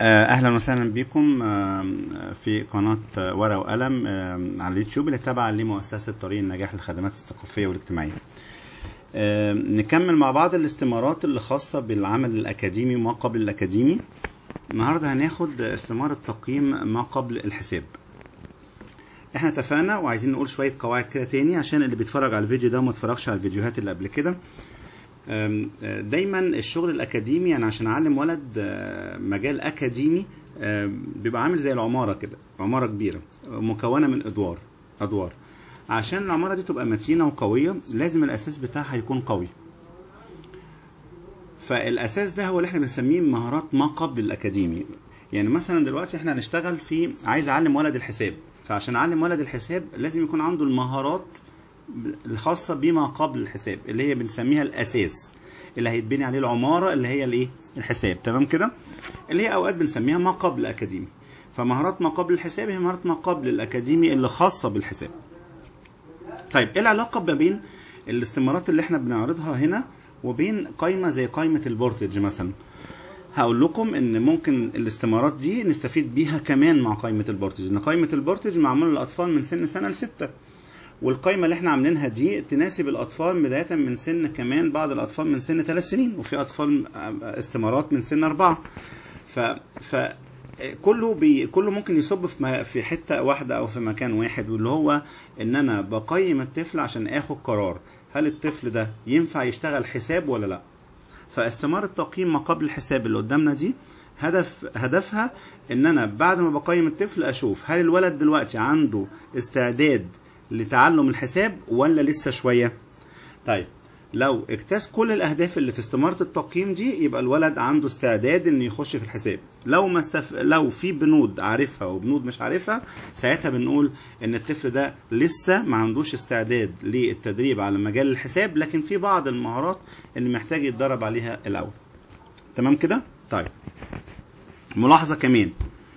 آه، اهلا وسهلا بكم آه، في قناه آه، ورقه وقلم آه، على اليوتيوب اللي تابعه لمؤسسه طريق النجاح للخدمات الثقافيه والاجتماعيه. آه، نكمل مع بعض الاستمارات اللي خاصه بالعمل الاكاديمي وما قبل الاكاديمي. النهارده هناخد استماره تقييم ما قبل الحساب. احنا اتفقنا وعايزين نقول شويه قواعد كده تاني عشان اللي بيتفرج على الفيديو ده وما اتفرجش على الفيديوهات اللي قبل كده. أم، آه، دايما الشغل الاكاديمي يعني عشان اعلم ولد آه، مجال اكاديمي آم، بيبقى عامل زي العماره كده عماره كبيره مكونه من ادوار ادوار عشان العماره دي تبقى متينه وقويه لازم الاساس بتاعها يكون قوي فالاساس ده هو اللي احنا بنسميه مهارات ما قبل الاكاديمي يعني مثلا دلوقتي احنا هنشتغل في عايز اعلم ولد الحساب فعشان اعلم ولد الحساب لازم يكون عنده المهارات الخاصه بما قبل الحساب اللي هي بنسميها الاساس اللي هيتبني عليه العماره اللي هي الايه الحساب تمام كده اللي هي اوقات بنسميها ما قبل الاكاديمي فمهارات ما قبل الحساب هي مهارات ما قبل الاكاديمي اللي خاصه بالحساب طيب ايه العلاقه ما بين الاستمارات اللي احنا بنعرضها هنا وبين قائمه زي قائمه البورتج مثلا هقول لكم ان ممكن الاستمارات دي نستفيد بيها كمان مع قائمه البورتج ان قائمه البورتج معموله للاطفال من سن سنه لسته والقائمه اللي احنا عاملينها دي تناسب الاطفال بدايه من سن كمان بعض الاطفال من سن ثلاث سنين وفي اطفال استمارات من سن اربعه ف ف كله بي كله ممكن يصب في م- في حته واحده او في مكان واحد واللي هو ان انا بقيم الطفل عشان اخد قرار هل الطفل ده ينفع يشتغل حساب ولا لا فاستمارة تقييم ما قبل الحساب اللي قدامنا دي هدف هدفها ان انا بعد ما بقيم الطفل اشوف هل الولد دلوقتي عنده استعداد لتعلم الحساب ولا لسه شويه طيب لو اجتاز كل الاهداف اللي في استماره التقييم دي يبقى الولد عنده استعداد انه يخش في الحساب لو ما استف... لو في بنود عارفها وبنود مش عارفها ساعتها بنقول ان الطفل ده لسه ما عندوش استعداد للتدريب على مجال الحساب لكن في بعض المهارات اللي محتاج يتدرب عليها الاول تمام كده طيب ملاحظه كمان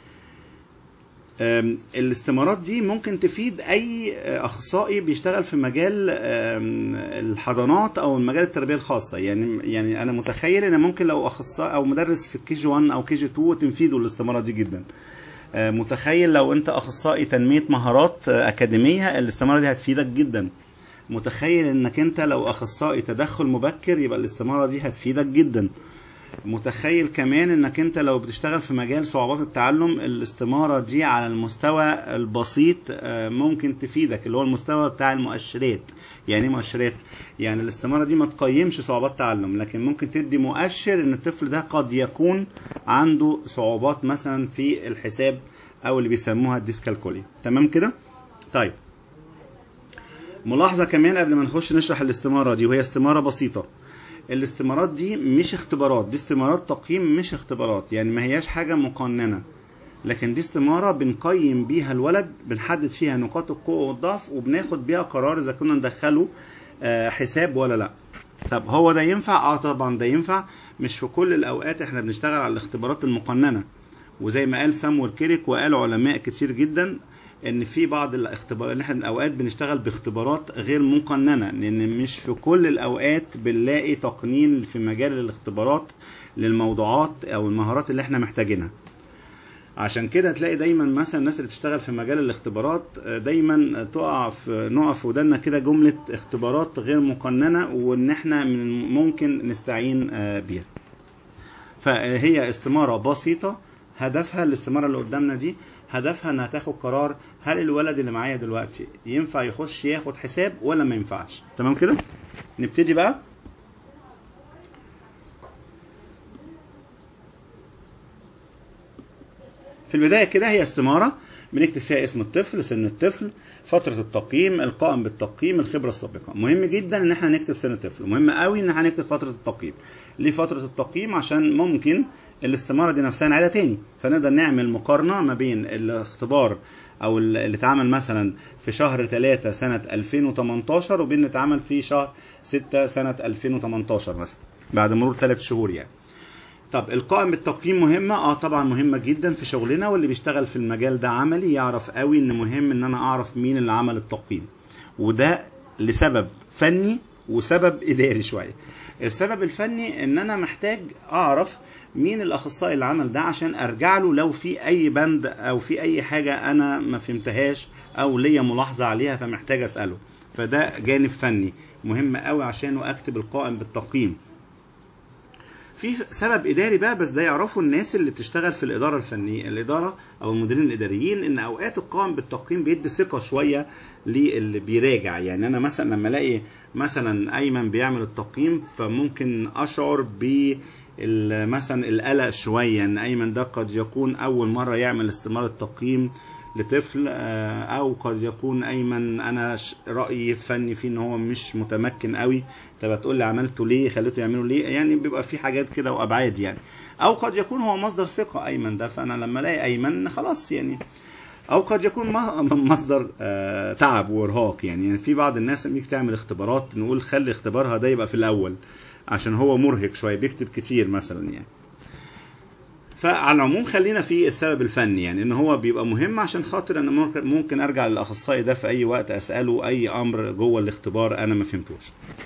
أم، الاستمارات دي ممكن تفيد اي آه، اخصائي بيشتغل في مجال أم، الحضانات او مجال التربيه الخاصه يعني يعني انا متخيل ان ممكن لو اخصائي او مدرس في كي جي 1 او كي جي 2 تنفيده الاستمارات دي جدا آه، متخيل لو انت اخصائي تنميه مهارات آه، اكاديميه الاستماره دي هتفيدك جدا متخيل انك انت لو اخصائي تدخل مبكر يبقى الاستماره دي هتفيدك جدا متخيل كمان انك انت لو بتشتغل في مجال صعوبات التعلم الاستمارة دي على المستوى البسيط آه، ممكن تفيدك اللي هو المستوى بتاع المؤشرات يعني ايه مؤشرات يعني الاستمارة دي ما تقيمش صعوبات تعلم لكن ممكن تدي مؤشر ان الطفل ده قد يكون عنده صعوبات مثلا في الحساب او اللي بيسموها الديسكالكولي تمام كده طيب ملاحظة كمان قبل ما نخش نشرح الاستمارة دي وهي استمارة بسيطة الاستمارات دي مش اختبارات دي استمارات تقييم مش اختبارات يعني ما هياش حاجة مقننة لكن دي استمارة بنقيم بيها الولد بنحدد فيها نقاط القوة والضعف وبناخد بيها قرار إذا كنا ندخله آه، حساب ولا لا طب هو ده ينفع؟ اه طبعا ده ينفع مش في كل الأوقات احنا بنشتغل على الاختبارات المقننة وزي ما قال سامويل كيريك وقال علماء كتير جدا ان في بعض الاختبارات ان احنا الاوقات بنشتغل باختبارات غير مقننه لان مش في كل الاوقات بنلاقي تقنين في مجال الاختبارات للموضوعات او المهارات اللي احنا محتاجينها عشان كده تلاقي دايما مثلا الناس اللي بتشتغل في مجال الاختبارات آه، دايما تقع في نقع في ودنا كده جمله اختبارات غير مقننه وان احنا من ممكن نستعين آه، بيها فهي استمارة بسيطة هدفها الاستمارة اللي قدامنا دي هدفها انها تاخد قرار هل الولد اللي معايا دلوقتي ينفع يخش ياخد حساب ولا ما ينفعش تمام كده نبتدي بقى في البداية كده هي استمارة بنكتب فيها اسم الطفل سن الطفل فترة التقييم القائم بالتقييم الخبرة السابقة مهم جدا ان احنا نكتب سن الطفل مهم قوي ان احنا نكتب فترة التقييم ليه فترة التقييم عشان ممكن الاستمارة دي نفسها نعيدها تاني فنقدر نعمل مقارنة ما بين الاختبار او اللي اتعمل مثلا في شهر 3 سنة 2018 وبين اللي اتعمل في شهر 6 سنة 2018 مثلا بعد مرور 3 شهور يعني طب القائم بالتقييم مهمة؟ اه طبعا مهمة جدا في شغلنا واللي بيشتغل في المجال ده عملي يعرف قوي ان مهم ان انا اعرف مين اللي عمل التقييم وده لسبب فني وسبب اداري شوية السبب الفني ان انا محتاج اعرف مين الاخصائي اللي عمل ده عشان ارجع له لو في اي بند او في اي حاجه انا ما فهمتهاش او ليا ملاحظه عليها فمحتاج اساله فده جانب فني مهم قوي عشانه اكتب القائم بالتقييم في سبب اداري بقى بس ده يعرفه الناس اللي بتشتغل في الاداره الفنيه الاداره او المديرين الاداريين ان اوقات القائم بالتقييم بيدي ثقه شويه للي بيراجع يعني انا مثلا لما الاقي مثلا ايمن بيعمل التقييم فممكن اشعر ب مثلا القلق شويه ان ايمن ده قد يكون اول مره يعمل استمارة تقييم لطفل آه، او قد يكون ايمن انا ش- رايي فني فيه ان هو مش متمكن قوي طب هتقول لي عملته ليه خليته يعمله ليه يعني بيبقى في حاجات كده وابعاد يعني او قد يكون هو مصدر ثقه ايمن ده فانا لما الاقي ايمن خلاص يعني او قد يكون م- مصدر آه، تعب وارهاق يعني, يعني في بعض الناس لما تيجي تعمل اختبارات نقول خلي اختبارها ده يبقى في الاول عشان هو مرهق شويه بيكتب كتير مثلا يعني فعلى العموم خلينا في السبب الفني يعني ان هو بيبقى مهم عشان خاطر انا ممكن ممكن ارجع للاخصائي ده في اي وقت اساله اي امر جوه الاختبار انا ما فهمتوش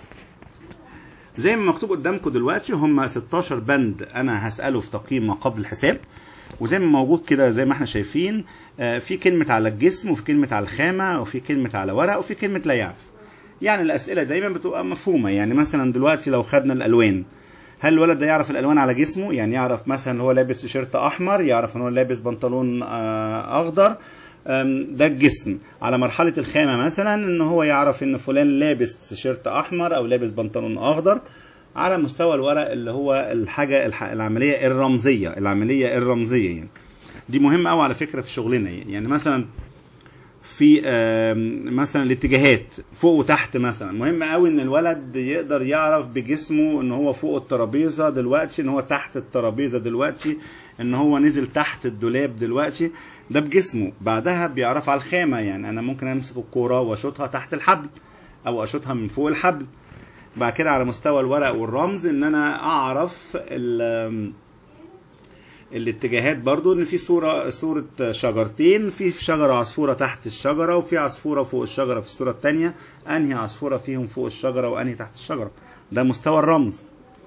زي ما مكتوب قدامكم دلوقتي هم 16 بند انا هساله في تقييم ما قبل الحساب وزي ما موجود كده زي ما احنا شايفين آه، في كلمه على الجسم وفي كلمه على الخامه وفي كلمه على ورق وفي كلمه لا يعرف يعني الاسئله دايما بتبقى مفهومه يعني مثلا دلوقتي لو خدنا الالوان هل الولد ده يعرف الالوان على جسمه يعني يعرف مثلا هو لابس تيشيرت احمر يعرف ان هو لابس بنطلون آه، اخضر أم، ده الجسم على مرحلة الخامة مثلا ان هو يعرف ان فلان لابس تيشيرت احمر او لابس بنطلون اخضر على مستوى الورق اللي هو الحاجة الح- العملية الرمزية العملية الرمزية يعني دي مهمة قوي على فكرة في شغلنا يعني مثلا في آم، مثلا الاتجاهات فوق وتحت مثلا مهم قوي ان الولد يقدر يعرف بجسمه ان هو فوق الترابيزه دلوقتي ان هو تحت الترابيزه دلوقتي ان هو نزل تحت الدولاب دلوقتي ده بجسمه بعدها بيعرف على الخامه يعني انا ممكن امسك الكوره واشوطها تحت الحبل او اشوطها من فوق الحبل بعد كده على مستوى الورق والرمز ان انا اعرف ال- الاتجاهات برضو ان في صوره صوره شجرتين في شجره عصفوره تحت الشجره وفي عصفوره فوق الشجره في الصوره الثانيه انهي عصفوره فيهم فوق الشجره وانهي تحت الشجره ده مستوى الرمز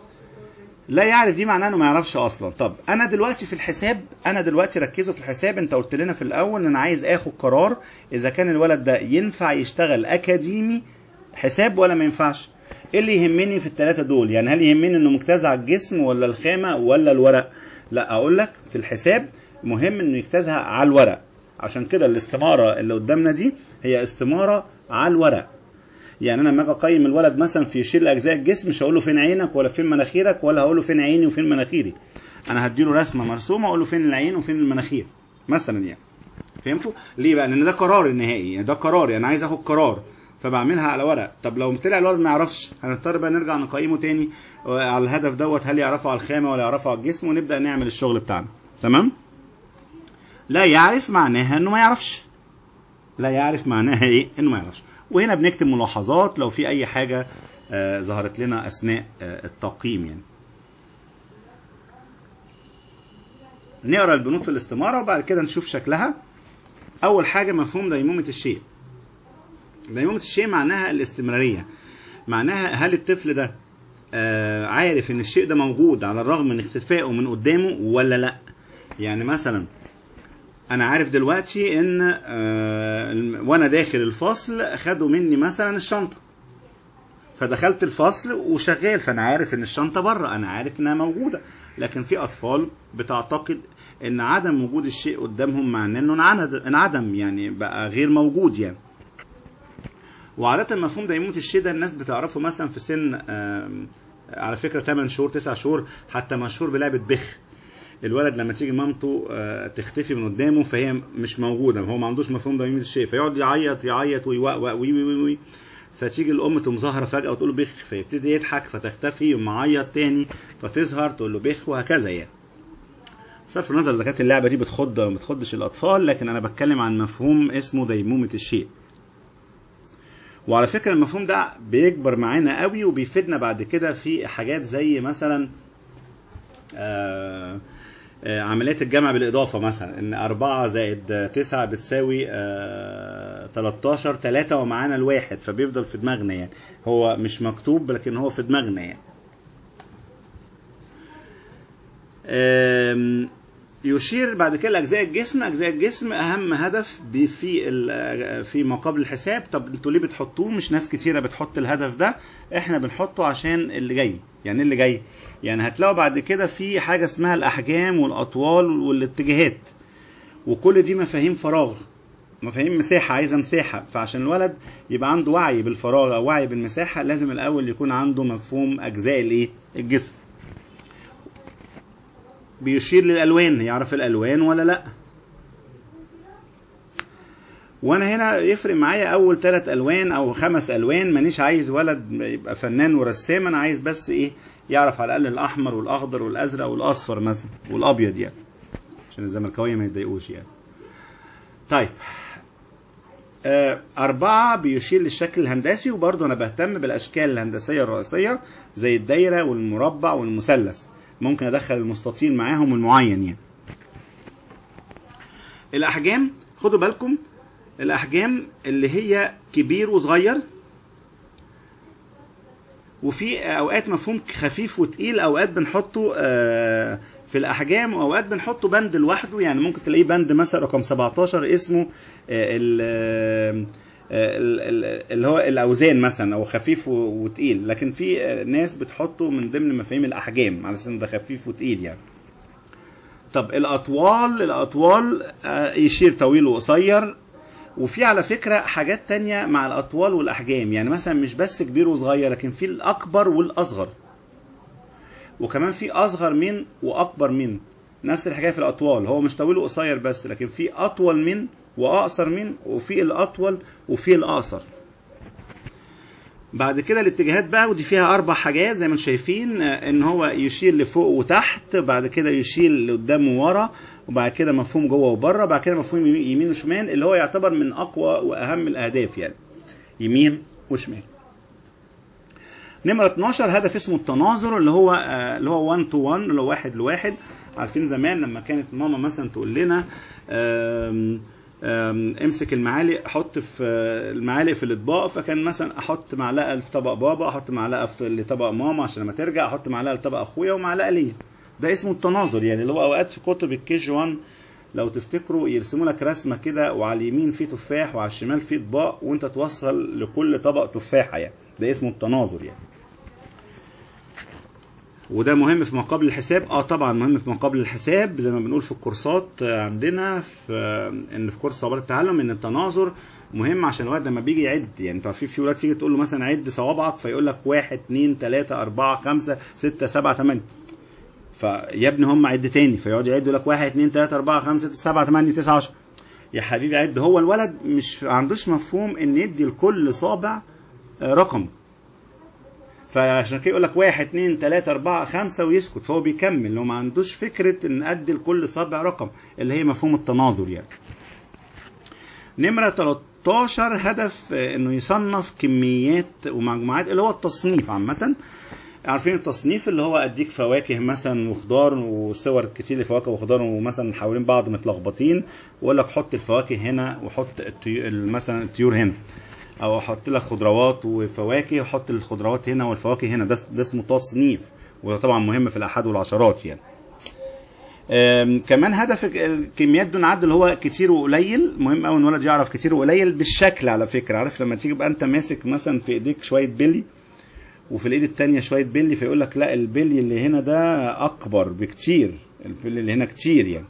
لا يعرف دي معناه انه ما يعرفش اصلا طب انا دلوقتي في الحساب انا دلوقتي ركزوا في الحساب انت قلت لنا في الاول ان انا عايز اخد قرار اذا كان الولد ده ينفع يشتغل اكاديمي حساب ولا ما ينفعش ايه اللي يهمني في الثلاثه دول يعني هل يهمني انه مجتاز على الجسم ولا الخامه ولا الورق لا اقول لك في الحساب مهم انه يجتازها على الورق عشان كده الاستماره اللي قدامنا دي هي استماره على الورق يعني انا لما اجي اقيم الولد مثلا في يشيل اجزاء الجسم مش هقول له فين عينك ولا فين مناخيرك ولا هقول له فين عيني وفين مناخيري انا هديله رسمه مرسومه اقول له فين العين وفين المناخير مثلا يعني فهمتوا ليه بقى لان ده قرار النهائي يعني ده قراري انا عايز اخد قرار فبعملها على ورق طب لو طلع الولد ما يعرفش هنضطر بقى نرجع نقيمه تاني على الهدف دوت هل يعرفه على الخامه ولا يعرفه على الجسم ونبدا نعمل الشغل بتاعنا تمام لا يعرف معناها انه ما يعرفش لا يعرف معناها ايه انه ما يعرفش وهنا بنكتب ملاحظات لو في اي حاجه آه ظهرت لنا اثناء آه التقييم يعني نقرا البنود في الاستماره وبعد كده نشوف شكلها اول حاجه مفهوم ديمومه الشيء ديمومه الشيء معناها الاستمراريه معناها هل الطفل ده آه عارف ان الشيء ده موجود على الرغم من اختفائه من قدامه ولا لا يعني مثلا انا عارف دلوقتي ان آه وانا داخل الفصل خدوا مني مثلا الشنطه فدخلت الفصل وشغال فانا عارف ان الشنطه بره انا عارف انها موجوده لكن في اطفال بتعتقد ان عدم وجود الشيء قدامهم معناه انه انعدم يعني بقى غير موجود يعني وعادة مفهوم ديمومة الشيء ده الناس بتعرفه مثلا في سن على فكرة 8 شهور 9 شهور حتى مشهور بلعبة بخ الولد لما تيجي مامته تختفي من قدامه فهي مش موجوده هو ما عندوش مفهوم ديمومه الشيء فيقعد يعيط يعيط ويوقوق وي وي وي, وي. فتيجي الام تقوم ظاهره فجاه وتقول له بخ فيبتدي يضحك فتختفي يقوم معيط تاني فتظهر تقول له بخ وهكذا يعني بصرف النظر اذا كانت اللعبه دي بتخض ولا ما بتخضش الاطفال لكن انا بتكلم عن مفهوم اسمه ديمومه الشيء وعلى فكره المفهوم ده بيكبر معانا قوي وبيفيدنا بعد كده في حاجات زي مثلا آه آه عمليات الجمع بالإضافة مثلا إن أربعة زائد تسعة بتساوي آه 13 تلاتة ومعانا الواحد فبيفضل في دماغنا يعني هو مش مكتوب لكن هو في دماغنا يعني آم، يشير بعد كده لاجزاء الجسم اجزاء الجسم اهم هدف بي- في ال- في ما قبل الحساب طب انتوا ليه بتحطوه مش ناس كتيره بتحط الهدف ده احنا بنحطه عشان اللي جاي يعني إيه اللي جاي يعني هتلاقوا بعد كده في حاجه اسمها الاحجام والاطوال والاتجاهات وكل دي مفاهيم فراغ مفاهيم مساحة عايزة مساحة فعشان الولد يبقى عنده وعي بالفراغ أو وعي بالمساحة لازم الأول يكون عنده مفهوم أجزاء الإيه؟ الجسم. بيشير للألوان يعرف الألوان ولا لأ؟ وانا هنا يفرق معايا اول ثلاث الوان او خمس الوان مانيش عايز ولد يبقى فنان ورسام انا عايز بس ايه يعرف على الاقل الاحمر والاخضر والازرق والاصفر مثلا والابيض يعني عشان الزملكاويه ما يتضايقوش يعني طيب آه أربعة بيشير للشكل الهندسي وبرضه أنا بهتم بالأشكال الهندسية الرئيسية زي الدايرة والمربع والمثلث ممكن أدخل المستطيل معاهم المعين يعني الأحجام خدوا بالكم الأحجام اللي هي كبير وصغير وفي أوقات مفهوم خفيف وتقيل أوقات بنحطه آه في الاحجام واوقات بنحطه بند لوحده يعني ممكن تلاقيه بند مثلا رقم 17 اسمه آه، ال- آه، ال- ال- اللي هو الاوزان مثلا او خفيف و- وتقيل لكن في آه، ناس بتحطه من ضمن مفاهيم الاحجام على اساس إن ده خفيف وتقيل يعني طب الاطوال الاطوال آه، يشير طويل وقصير وفي على فكرة حاجات تانية مع الأطوال والأحجام يعني مثلا مش بس كبير وصغير لكن في الأكبر والأصغر وكمان في اصغر من واكبر من نفس الحكايه في الاطوال هو مش طويل وقصير بس لكن في اطول من واقصر من وفي الاطول وفي الاقصر بعد كده الاتجاهات بقى ودي فيها اربع حاجات زي ما انتم شايفين آه، ان هو يشير لفوق وتحت بعد كده يشير لقدام وورا وبعد كده مفهوم جوه وبره بعد كده مفهوم يمين- يمين وشمال اللي هو يعتبر من اقوى واهم الاهداف يعني يمين وشمال نمرة 12 هدف اسمه التناظر اللي هو آه، اللي هو 1 تو 1 اللي هو واحد لواحد عارفين زمان لما كانت ماما مثلا تقول لنا آم، آم، امسك المعالق حط في آه، المعالق في الاطباق فكان مثلا احط معلقه في طبق بابا احط معلقه في لطبق ماما عشان لما ترجع احط معلقه لطبق اخويا ومعلقه ليا ده اسمه التناظر يعني اللي هو اوقات في كتب الكي جي 1 لو تفتكروا يرسموا لك رسمه كده وعلى اليمين في تفاح وعلى الشمال في اطباق وانت توصل لكل طبق تفاحه يعني ده اسمه التناظر يعني وده مهم في ما قبل الحساب اه طبعا مهم في ما قبل الحساب زي ما بنقول في الكورسات آه، عندنا في آه، ان في كورس صوابع التعلم ان التناظر مهم عشان الولد لما بيجي يعد يعني انتوا عارفين في ولاد تيجي تقول له مثلا عد صوابعك فيقول لك واحد اتنين تلاته اربعه خمسه سته سبعه ثمانيه فيا ابني هم عد تاني فيقعد يعد يقول لك واحد اتنين تلاته اربعه خمسه سته سبعه ثمانيه تسعه 10 يا حبيبي عد هو الولد مش عندوش مفهوم ان يدي لكل صابع آه، رقم فعشان كده يقول لك واحد اتنين تلاته اربعه خمسه ويسكت فهو بيكمل هو ما عندوش فكره ان ادي لكل صابع رقم اللي هي مفهوم التناظر يعني. نمره 13 هدف آه، انه يصنف كميات ومجموعات اللي هو التصنيف عامه عارفين التصنيف اللي هو اديك فواكه مثلا وخضار وصور كتير لفواكه وخضار ومثلا حوالين بعض متلخبطين واقول لك حط الفواكه هنا وحط الطيو- مثلا الطيور هنا او احط لك خضروات وفواكه واحط الخضروات هنا والفواكه هنا ده ده اسمه تصنيف وده طبعا مهم في الاحاد والعشرات يعني آم، كمان هدف الكميات دون عد اللي هو كتير وقليل مهم قوي ان الولد يعرف كتير وقليل بالشكل على فكره عارف لما تيجي بقى انت ماسك مثلا في ايديك شويه بلي وفي الايد التانية شويه بلي فيقول لك لا البلي اللي هنا ده اكبر بكتير البلي اللي هنا كتير يعني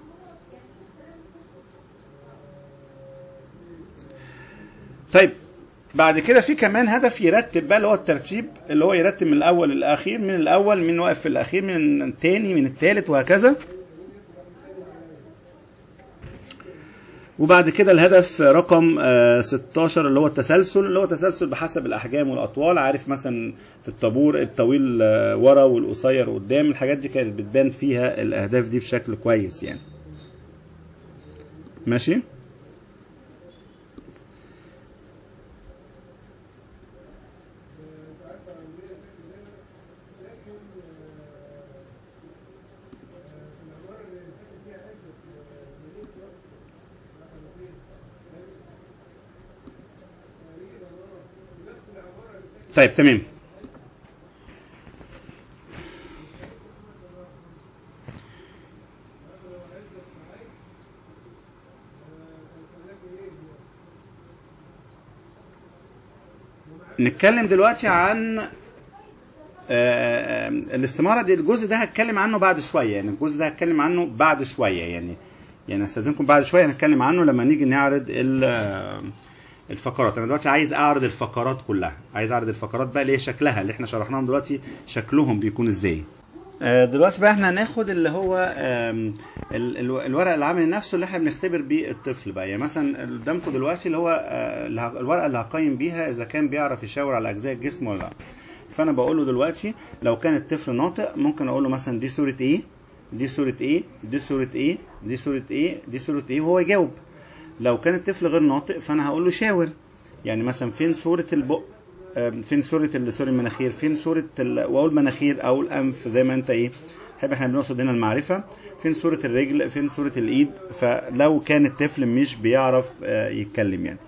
طيب بعد كده في كمان هدف يرتب بقى اللي هو الترتيب اللي هو يرتب من الاول للاخير من الاول من واقف في الاخير من الثاني من الثالث وهكذا وبعد كده الهدف رقم آه، 16 اللي هو التسلسل اللي هو تسلسل بحسب الاحجام والاطوال عارف مثلا في الطابور الطويل آه، ورا والقصير قدام الحاجات دي كانت بتبان فيها الاهداف دي بشكل كويس يعني ماشي طيب تمام نتكلم دلوقتي عن آه، الاستماره دي الجزء ده هتكلم عنه بعد شويه يعني الجزء ده هتكلم عنه بعد شويه يعني يعني استاذنكم بعد شويه نتكلم عنه لما نيجي نعرض ال- آه، الفقرات انا دلوقتي عايز اعرض الفقرات كلها عايز اعرض الفقرات بقى اللي هي شكلها اللي احنا شرحناهم دلوقتي شكلهم بيكون ازاي آه، دلوقتي بقى احنا هناخد اللي هو آم، ال- ال- الورق العملي نفسه اللي احنا بنختبر بيه الطفل بقى يعني مثلا قدامكم دلوقتي اللي هو آه، اللي ه- الورقه اللي هقيم بيها اذا كان بيعرف يشاور على اجزاء الجسم ولا لا فانا بقول له دلوقتي لو كان الطفل ناطق ممكن اقول له مثلا دي صوره ايه دي صوره ايه دي صوره ايه دي صوره ايه دي صوره ايه وهو يجاوب لو كان الطفل غير ناطق فانا هقول له شاور يعني مثلا فين صوره البق آم، فين صوره ال- سوري المناخير فين صوره ال- واقول مناخير او الانف زي ما انت ايه حب احنا بنقصد هنا المعرفه فين صوره الرجل فين صوره الايد فلو كان الطفل مش بيعرف آه، يتكلم يعني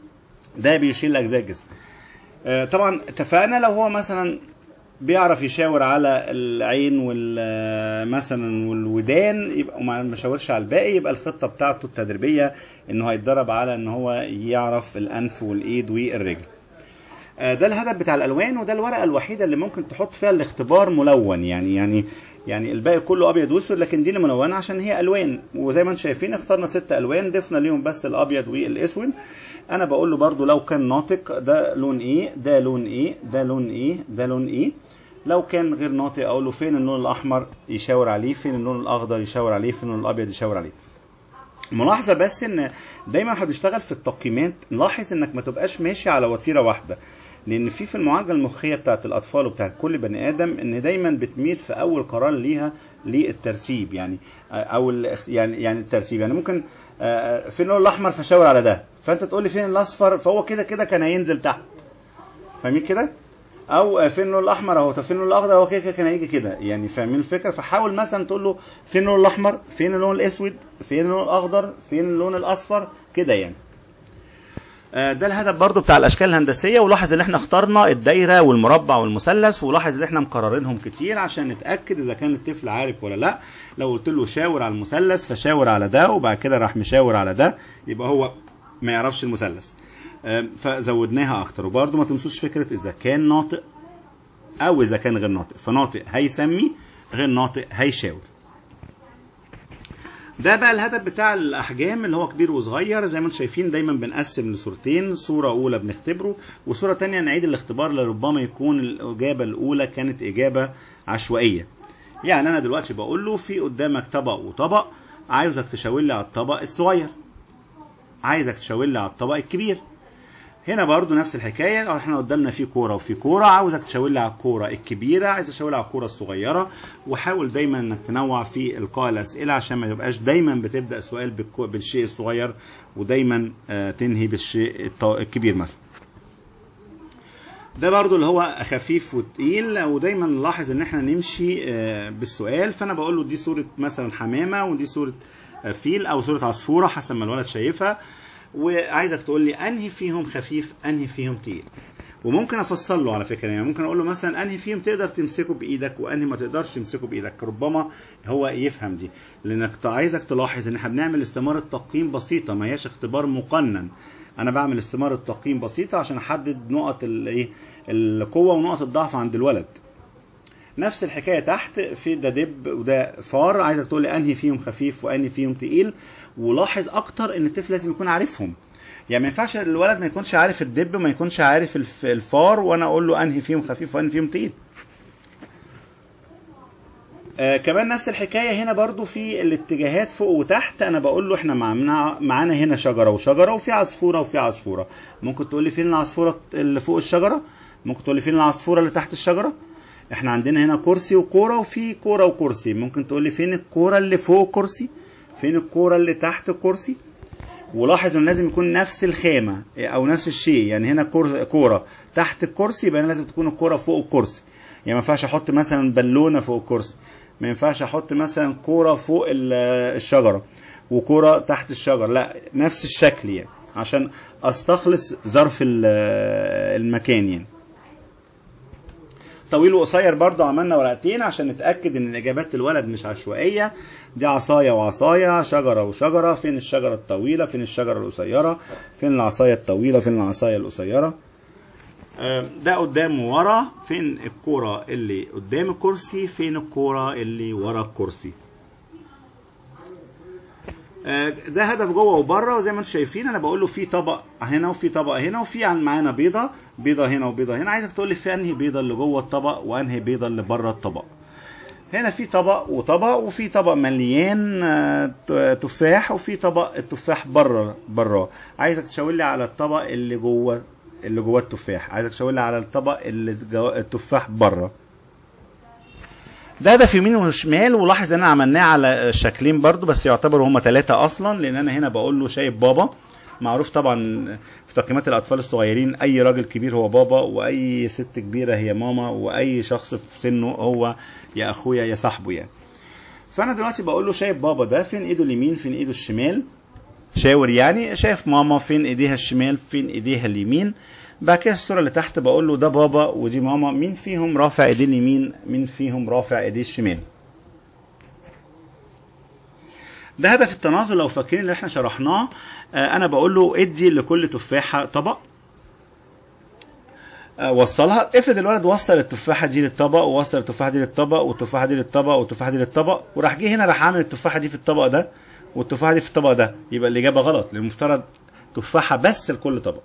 ده بيشيل لاجزاء الجسم آه، طبعا اتفقنا لو هو مثلا بيعرف يشاور على العين وال آه، مثلا والودان يبقى وما ما شاورش على الباقي يبقى الخطه بتاعته التدريبيه انه هيتدرب على ان هو يعرف الانف والايد والرجل آه، ده الهدف بتاع الالوان وده الورقه الوحيده اللي ممكن تحط فيها الاختبار ملون يعني يعني يعني الباقي كله ابيض واسود لكن دي اللي ملونه عشان هي الوان وزي ما انتم شايفين اخترنا ست الوان ضفنا ليهم بس الابيض والاسود انا بقول له برضو لو كان ناطق ده لون ايه ده لون ايه ده لون ايه ده لون ايه لو كان غير ناطق اقول له فين اللون الاحمر يشاور عليه فين اللون الاخضر يشاور عليه فين اللون الابيض يشاور عليه ملاحظه بس ان دايما احنا بنشتغل في التقييمات نلاحظ انك ما تبقاش ماشي على وتيره واحده لان في في المعالجه المخيه بتاعت الاطفال وبتاعت كل بني ادم ان دايما بتميل في اول قرار ليها للترتيب يعني او ال- يعني يعني الترتيب يعني ممكن آه، فين اللون الاحمر فشاور على ده فانت تقول لي فين الاصفر فهو كده كده كان هينزل تحت فاهمين كده او آه، فين اللون الاحمر اهو طب فين اللون الاخضر هو كده كده كان هيجي كده يعني فاهمين الفكره فحاول مثلا تقول له فين اللون الاحمر فين اللون الاسود فين اللون الاخضر فين اللون الاصفر كده يعني آه، ده الهدف برضو بتاع الاشكال الهندسيه ولاحظ ان احنا اخترنا الدايره والمربع والمثلث ولاحظ ان احنا مكررينهم كتير عشان نتاكد اذا كان الطفل عارف ولا لا لو قلت له شاور على المثلث فشاور على ده وبعد كده راح مشاور على ده يبقى هو ما يعرفش المثلث آه، فزودناها اكتر وبرضو ما تنسوش فكره اذا كان ناطق او اذا كان غير ناطق فناطق هيسمي غير ناطق هيشاور ده بقى الهدف بتاع الاحجام اللي هو كبير وصغير زي ما انتم شايفين دايما بنقسم لصورتين صوره اولى بنختبره وصوره تانية نعيد الاختبار لربما يكون الاجابه الاولى كانت اجابه عشوائيه يعني انا دلوقتي بقول له في قدامك طبق وطبق عايزك تشاور لي على الطبق الصغير عايزك تشاور لي على الطبق الكبير هنا برضو نفس الحكايه احنا قدامنا في كوره وفي كوره عاوزك تشاور لي على الكوره الكبيره عايز اشاور لي على الكوره الصغيره وحاول دايما انك تنوع في القاء الاسئله عشان ما يبقاش دايما بتبدا سؤال بالكو- بالشيء الصغير ودايما آه، تنهي بالشيء الط- الكبير مثلا ده برضو اللي هو خفيف وتقيل ودايما نلاحظ ان احنا نمشي آه، بالسؤال فانا بقول له دي صوره مثلا حمامه ودي صوره آه، فيل او صوره عصفوره حسب ما الولد شايفها وعايزك تقول لي انهي فيهم خفيف انهي فيهم تقيل وممكن افصل له على فكره يعني ممكن اقول له مثلا انهي فيهم تقدر تمسكه بايدك وانهي ما تقدرش تمسكه بايدك ربما هو يفهم دي لانك ت- عايزك تلاحظ ان احنا بنعمل استماره تقييم بسيطه ما هياش اختبار مقنن انا بعمل استماره تقييم بسيطه عشان احدد نقط الايه القوه ونقط الضعف عند الولد نفس الحكايه تحت في ده دب وده فار عايزك تقول لي انهي فيهم خفيف وانهي فيهم تقيل ولاحظ اكتر ان الطفل لازم يكون عارفهم يعني ما ينفعش الولد ما يكونش عارف الدب وما يكونش عارف الف- الفار وانا اقول له انهي فيهم خفيف وانهي فيهم تقيل آه كمان نفس الحكايه هنا برضو في الاتجاهات فوق وتحت انا بقول له احنا معانا معانا هنا شجره وشجره وفي عصفوره وفي عصفوره ممكن تقول لي فين العصفوره اللي فوق الشجره ممكن تقول لي فين العصفوره اللي تحت الشجره احنا عندنا هنا كرسي وكوره وفي كوره وكرسي ممكن تقول لي فين الكوره اللي فوق الكرسي فين الكوره اللي تحت الكرسي ولاحظ ان لازم يكون نفس الخامه او نفس الشيء يعني هنا كور- كوره تحت الكرسي يبقى أنا لازم تكون الكوره فوق الكرسي يعني ما ينفعش احط مثلا بالونه فوق الكرسي ما ينفعش احط مثلا كوره فوق ال- الشجره وكوره تحت الشجره لا نفس الشكل يعني عشان استخلص ظرف ال- المكان يعني طويل وقصير برضو عملنا ورقتين عشان نتاكد ان الاجابات الولد مش عشوائيه دي عصايه وعصايه شجره وشجره فين الشجره الطويله فين الشجره القصيره فين العصايه الطويله فين العصايه القصيره آه، ده قدام وورا فين الكوره اللي قدام الكرسي فين الكوره اللي ورا الكرسي آه، ده هدف جوه وبره وزي ما انتم شايفين انا بقول له في طبق هنا وفي طبق هنا وفي عن- معانا بيضه بيضه هنا وبيضه هنا عايزك تقول لي في انهي بيضه اللي جوه الطبق وانهي بيضه اللي بره الطبق هنا في طبق وطبق وفي طبق مليان آه، ت- تفاح وفي طبق التفاح بره بره عايزك تشاور لي على الطبق اللي جوه اللي جوه التفاح عايزك تشاور لي على الطبق اللي جوه التفاح بره ده هدف يمين وشمال ولاحظ ان انا عملناه على شكلين برضو بس يعتبروا هما ثلاثة اصلا لان انا هنا بقول له شايف بابا معروف طبعا في تقييمات الاطفال الصغيرين اي راجل كبير هو بابا واي ست كبيرة هي ماما واي شخص في سنه هو يا اخويا يا صاحبه يعني فانا دلوقتي بقول له شايف بابا ده فين ايده اليمين فين ايده الشمال شاور يعني شايف ماما فين ايديها الشمال فين ايديها اليمين بعد كده الصوره اللي تحت بقول له ده بابا ودي ماما مين فيهم رافع ايديه اليمين مين فيهم رافع ايديه الشمال ده هدف التناظر لو فاكرين اللي احنا شرحناه آه انا بقول له ادي لكل تفاحه طبق آه، وصلها افرض الولد وصل التفاحه دي للطبق ووصل التفاحه دي للطبق والتفاحه دي للطبق والتفاحه دي للطبق وراح جه هنا راح عامل التفاحه دي في الطبق ده والتفاحه دي في الطبق ده يبقى الاجابه غلط لان المفترض تفاحه بس لكل طبق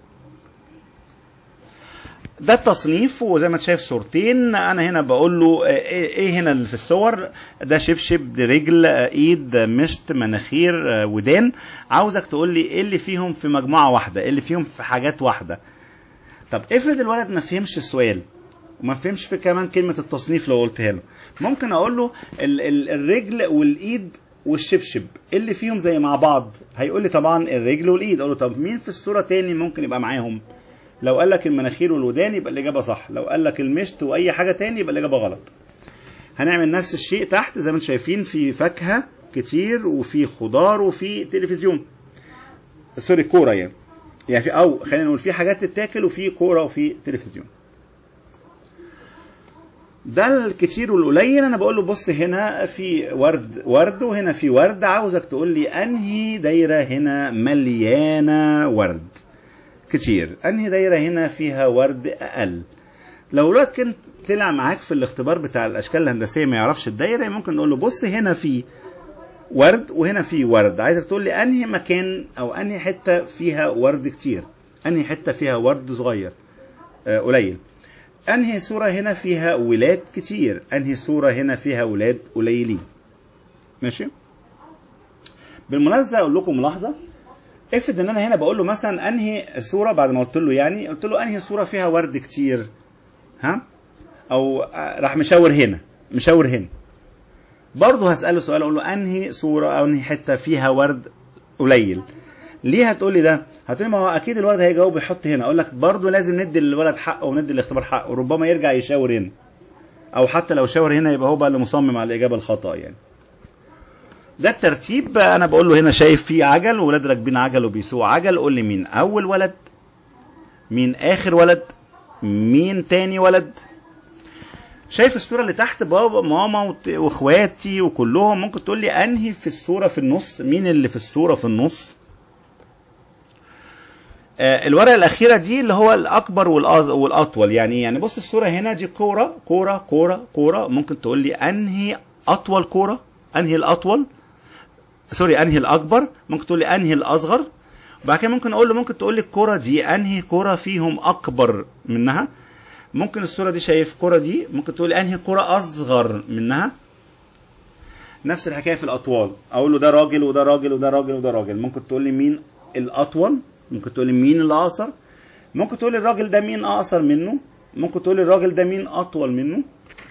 ده التصنيف وزي ما انت شايف صورتين انا هنا بقول له آه، ايه إيه هنا اللي في الصور ده شبشب دي رجل آه، ايد آه، مشط مناخير آه، ودان عاوزك تقول لي ايه اللي فيهم في مجموعه واحده ايه اللي فيهم في حاجات واحده طب افرض الولد ما فهمش السؤال وما فهمش في كمان كلمة التصنيف لو قلتها له ممكن اقول له ال ال الرجل والايد والشبشب إيه اللي فيهم زي مع بعض هيقول لي طبعا الرجل والايد اقول له طب مين في الصورة تاني ممكن يبقى معاهم لو قال لك المناخير والودان يبقى الاجابة صح لو قال لك المشط واي حاجة تاني يبقى الاجابة غلط هنعمل نفس الشيء تحت زي ما انتم شايفين في فاكهة كتير وفي خضار وفي تلفزيون سوري كورة يعني يعني في او خلينا نقول في حاجات تتاكل وفي كوره وفي تلفزيون ده الكتير والقليل انا بقول له بص هنا في ورد ورد وهنا في ورد عاوزك تقول لي انهي دايره هنا مليانه ورد كتير انهي دايره هنا فيها ورد اقل لو الولد كان طلع معاك في الاختبار بتاع الاشكال الهندسيه ما يعرفش الدايره ممكن نقول له بص هنا في ورد وهنا في ورد عايزك تقول لي انهي مكان او انهي حته فيها ورد كتير انهي حته فيها ورد صغير آه قليل انهي صوره هنا فيها ولاد كتير انهي صوره هنا فيها ولاد قليلين ماشي بالمناسبه اقول لكم ملاحظه افرض ان انا هنا بقول له مثلا انهي صوره بعد ما قلت له يعني قلت له انهي صوره فيها ورد كتير ها او آه، راح مشاور هنا مشاور هنا برضه هسأله سؤال اقول له انهي صورة او انهي حتة فيها ورد قليل ليه هتقول لي ده؟ هتقول لي ما هو اكيد الولد هيجاوب يحط هنا اقول لك برضه لازم ندي للولد حقه وندي الاختبار حقه وربما يرجع يشاور هنا او حتى لو شاور هنا يبقى هو بقى اللي مصمم على الاجابه الخطا يعني ده الترتيب انا بقول له هنا شايف في عجل وولاد راكبين عجل وبيسوقوا عجل قول لي مين اول ولد مين اخر ولد مين تاني ولد شايف الصوره اللي تحت بابا ماما وت- واخواتي وكلهم ممكن تقول لي انهي في الصوره في النص مين اللي في الصوره في النص آه، الورقه الاخيره دي اللي هو الاكبر والأز- والاطول يعني يعني بص الصوره هنا دي كوره كوره كوره كوره ممكن تقول لي انهي اطول كوره انهي الاطول سوري انهي الاكبر ممكن تقول لي انهي الاصغر وبعد كده ممكن اقول له ممكن تقول لي الكوره دي انهي كوره فيهم اكبر منها ممكن الصوره دي شايف الكوره دي ممكن تقول لي انهي كوره اصغر منها نفس الحكايه في الاطوال اقول له ده راجل وده راجل وده راجل وده راجل ممكن تقول لي مين الاطول ممكن تقول لي مين الاقصر ممكن تقول لي الراجل ده مين اقصر منه ممكن تقول لي الراجل ده مين اطول منه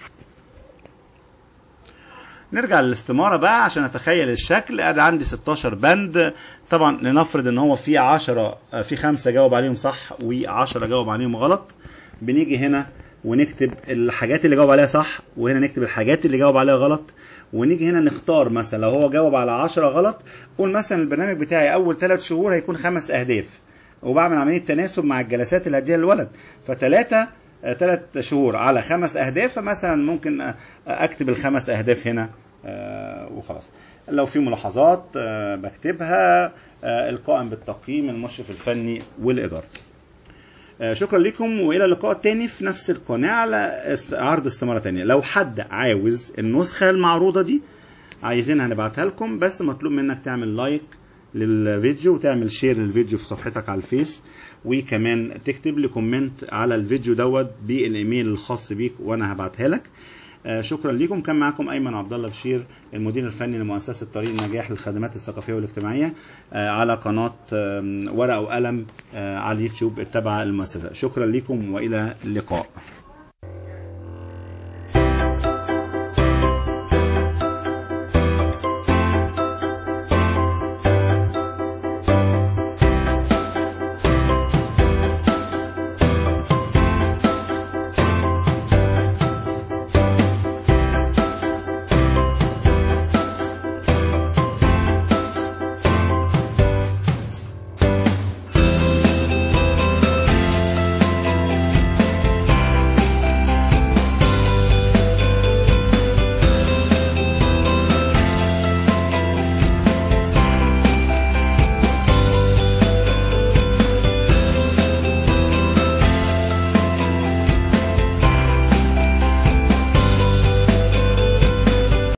نرجع للاستمارة بقى عشان اتخيل الشكل ادي عندي 16 بند طبعا لنفرض ان هو في 10 آه، في خمسة جاوب عليهم صح و10 جاوب عليهم غلط بنيجي هنا ونكتب الحاجات اللي جاوب عليها صح وهنا نكتب الحاجات اللي جاوب عليها غلط ونيجي هنا نختار مثلا لو هو جاوب على 10 غلط قول مثلا البرنامج بتاعي اول ثلاث شهور هيكون خمس اهداف وبعمل عمليه تناسب مع الجلسات اللي هديها للولد فثلاثه ثلاث شهور على خمس اهداف فمثلا ممكن آه، اكتب الخمس اهداف هنا آه، وخلاص لو في ملاحظات آه، بكتبها آه، القائم بالتقييم المشرف الفني والاداره آه، شكرا لكم والى اللقاء تاني في نفس القناه على است- عرض استماره تانية لو حد عاوز النسخه المعروضه دي عايزينها نبعتها لكم بس مطلوب منك تعمل لايك للفيديو وتعمل شير للفيديو في صفحتك على الفيس وكمان تكتب لي كومنت على الفيديو دوت بالايميل الخاص بيك وانا هبعتها لك آه، شكرا لكم كان معكم ايمن عبد الله بشير المدير الفني لمؤسسه طريق النجاح للخدمات الثقافيه والاجتماعيه آه، على قناه آم، ورقه وقلم آه، على اليوتيوب التابعه للمؤسسه شكرا لكم والى اللقاء